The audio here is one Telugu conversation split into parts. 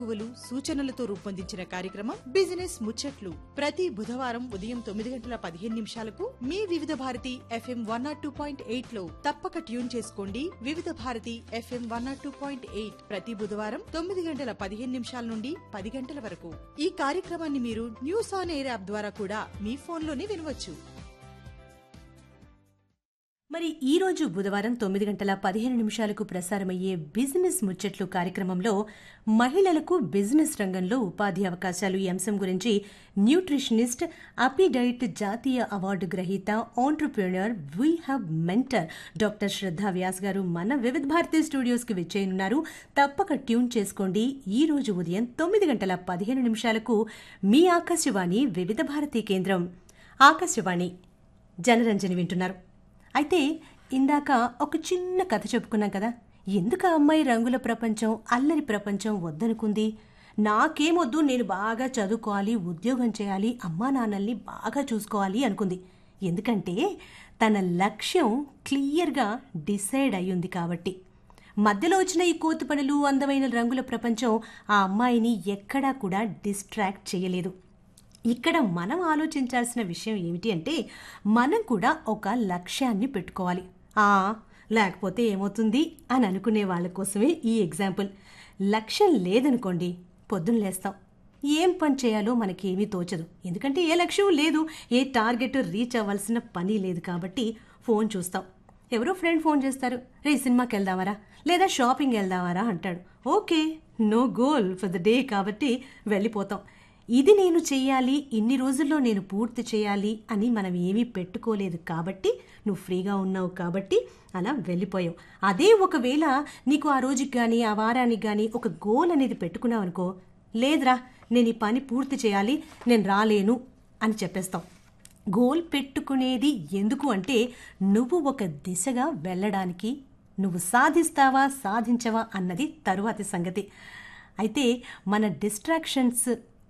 మెలకువలు సూచనలతో రూపొందించిన కార్యక్రమం బిజినెస్ ముచ్చట్లు ప్రతి బుధవారం ఉదయం తొమ్మిది గంటల పదిహేను నిమిషాలకు మీ Vividh Bharati FM one nought two point eight లో తప్పక ట్యూన్ చేసుకోండి Vividh Bharati FM one nought two point eight ప్రతి బుధవారం తొమ్మిది గంటల పదిహేను నిమిషాల నుండి పది గంటల వరకు ఈ కార్యక్రమాన్ని మీరు న్యూస్ ఆన్ ఎయిర్ యాప్ ద్వారా కూడా మీ ఫోన్లోనే వినవచ్చు మరి ఈ రోజు బుధవారం తొమ్మిది గంటల పదిహేను నిమిషాలకు ప్రసారమయ్యే బిజినెస్ ముచ్చట్లు కార్యక్రమంలో మహిళలకు బిజినెస్ రంగంలో ఉపాధి అవకాశాలు ఈ అంశం గురించి న్యూట్రిషనిస్ట్ అపిడైట్ జాతీయ అవార్డు గ్రహీత entrepreneur we have mentor doctor Shraddha Vyas గారు మన వివిధ భారతి స్టూడియోస్కి విచ్చేయనున్నారు తప్పక ట్యూన్ చేసుకోండి ఈ రోజు ఉదయం తొమ్మిది గంటల పదిహేను నిమిషాలకు మీ ఆకాశవాణి వివిధ భారతి కేంద్రం ఆకాశవాణి జనరంజని వింటున్నారు అయితే ఇందాక ఒక చిన్న కథ చెప్పుకున్నాం కదా ఎందుకు ఆ అమ్మాయి రంగుల ప్రపంచం అల్లరి ప్రపంచం వద్దనుకుంది నాకేమొద్దు నేను బాగా చదువుకోవాలి ఉద్యోగం చేయాలి అమ్మా నాన్నల్ని బాగా చూసుకోవాలి అనుకుంది ఎందుకంటే తన లక్ష్యం క్లియర్గా డిసైడ్ అయ్యింది కాబట్టి మధ్యలో వచ్చిన ఈ కోతి పనులు అందమైన రంగుల ప్రపంచం ఆ అమ్మాయిని ఎక్కడా కూడా డిస్ట్రాక్ట్ చేయలేదు ఇక్కడ మనం ఆలోచించాల్సిన విషయం ఏమిటి అంటే మనం కూడా ఒక లక్ష్యాన్ని పెట్టుకోవాలి ఆ లేకపోతే ఏమవుతుంది అని అనుకునే వాళ్ళ కోసమే ఈ ఎగ్జాంపుల్ లక్ష్యం లేదనుకోండి పొద్దున్న లేస్తాం ఏం పని చేయాలో మనకేమీ తోచదు ఎందుకంటే ఏ లక్ష్యం లేదు ఏ టార్గెట్ రీచ్ అవ్వాల్సిన పని లేదు కాబట్టి ఫోన్ చూస్తాం ఎవరో ఫ్రెండ్ ఫోన్ చేస్తారు రే సినిమాకి వెళ్దామరా లేదా షాపింగ్ వెళ్దామరా అంటాడు okay no goal for the day కాబట్టి వెళ్ళిపోతాం ఇది నేను చెయ్యాలి ఇన్ని రోజుల్లో నేను పూర్తి చేయాలి అని మనం ఏమీ పెట్టుకోలేదు కాబట్టి నువ్వు ఫ్రీగా ఉన్నావు కాబట్టి అలా వెళ్ళిపోయావు అదే ఒకవేళ నీకు ఆ రోజుకి కానీ ఆ వారానికి కానీ ఒక గోల్ అనేది పెట్టుకున్నావు అనుకో లేదురా నేను ఈ పని పూర్తి చేయాలి నేను రాలేను అని చెప్పేస్తాం గోల్ పెట్టుకునేది ఎందుకు అంటే నువ్వు ఒక దిశగా వెళ్ళడానికి నువ్వు సాధిస్తావా సాధించవా అన్నది తరువాతి సంగతి అయితే మన డిస్ట్రాక్షన్స్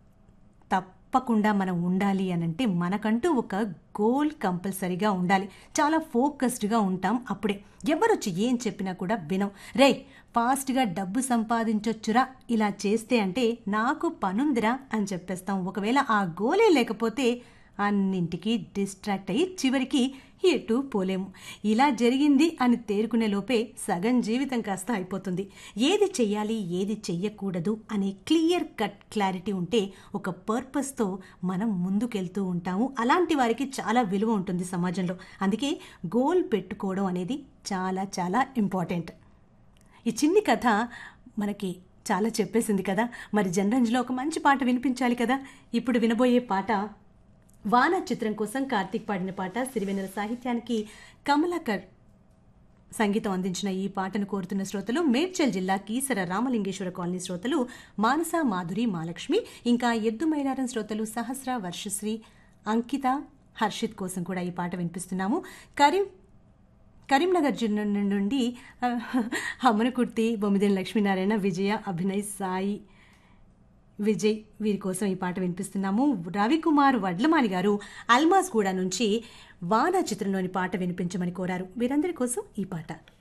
తప్పకుండా మనం ఉండాలి అని అంటే మనకంటూ ఒక గోల్ కంపల్సరీగా ఉండాలి చాలా ఫోకస్డ్గా ఉంటాం అప్పుడే ఎవరొచ్చి ఏం చెప్పినా కూడా వినం రే ఫాస్ట్గా డబ్బు సంపాదించొచ్చురా ఇలా చేస్తే అంటే నాకు పనుందిరా అని చెప్పేస్తాం ఒకవేళ ఆ గోలే లేకపోతే అన్నింటికి డిస్ట్రాక్ట్ అయ్యి చివరికి ఎటు పోలేము ఇలా జరిగింది అని తేరుకునే లోపే సగం జీవితం కాస్త అయిపోతుంది ఏది చెయ్యాలి ఏది చెయ్యకూడదు అనే క్లియర్ కట్ క్లారిటీ ఉంటే ఒక పర్పస్తో మనం ముందుకెళ్తూ ఉంటాము అలాంటి వారికి చాలా విలువ ఉంటుంది సమాజంలో అందుకే గోల్ పెట్టుకోవడం అనేది చాలా చాలా ఇంపార్టెంట్ ఈ చిన్ని కథ మనకి చాలా చెప్పేసింది కదా మరి జనరంజ్లో ఒక మంచి పాట వినిపించాలి కదా ఇప్పుడు వినబోయే పాట వాన చిత్రం కోసం కార్తీక్ పాడిన పాట సిరివెన్నెల సాహిత్యానికి కమలాకర్ సంగీతం అందించిన ఈ పాటను కోరుతున్న శ్రోతలు మేడ్చల్ జిల్లా కీసర రామలింగేశ్వర కాలనీ శ్రోతలు మానస మాధురి మాలక్ష్మి ఇంకా ఎద్దు మైలారం శ్రోతలు సహస్ర వర్షశ్రీ అంకిత హర్షిత్ కోసం కూడా ఈ పాట వినిపిస్తున్నాము కరీం కరీంనగర్ జిల్లా నుండి హమ్మనకుర్తి బొమ్మిదేని లక్ష్మీనారాయణ విజయ అభినయ్ సాయి విజయ్ వీరి కోసం ఈ పాట వినిపిస్తున్నాము రవికుమార్ వడ్లమాని గారు అల్మాస్ గూడ నుంచి వానా చిత్రంలోని పాట వినిపించమని కోరారు వీరందరి కోసం ఈ పాట